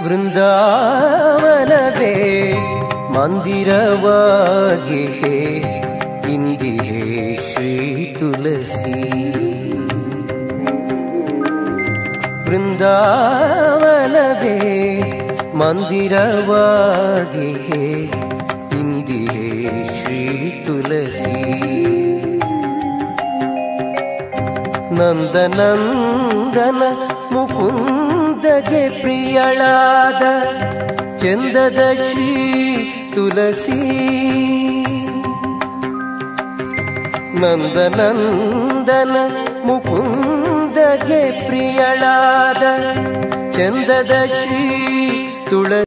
ವೃಂದಾವನವೇ ಮಂದಿರವಾಗಿಹೆ ಇಂದಿಹೆ ಶ್ರೀ ತುಳಸಿ ವೃಂದಾವನವೇ ಮಂದಿರವಾಗಿಹೆ ಇಂದಿಹೆ ಶ್ರೀ ತುಳಸಿ ನಂದನಂದನ ಮುಕುಂದಗೆ ಪ್ರಿಯಳಾದ ಚಂದದ ಶ್ರೀ ತುಳಸಿ ನಂದನಂದನ ಮುಕುಂದಗೆ ಪ್ರಿಯಳಾದ ಚಂದದ ಶ್ರೀ ತುಳಸಿ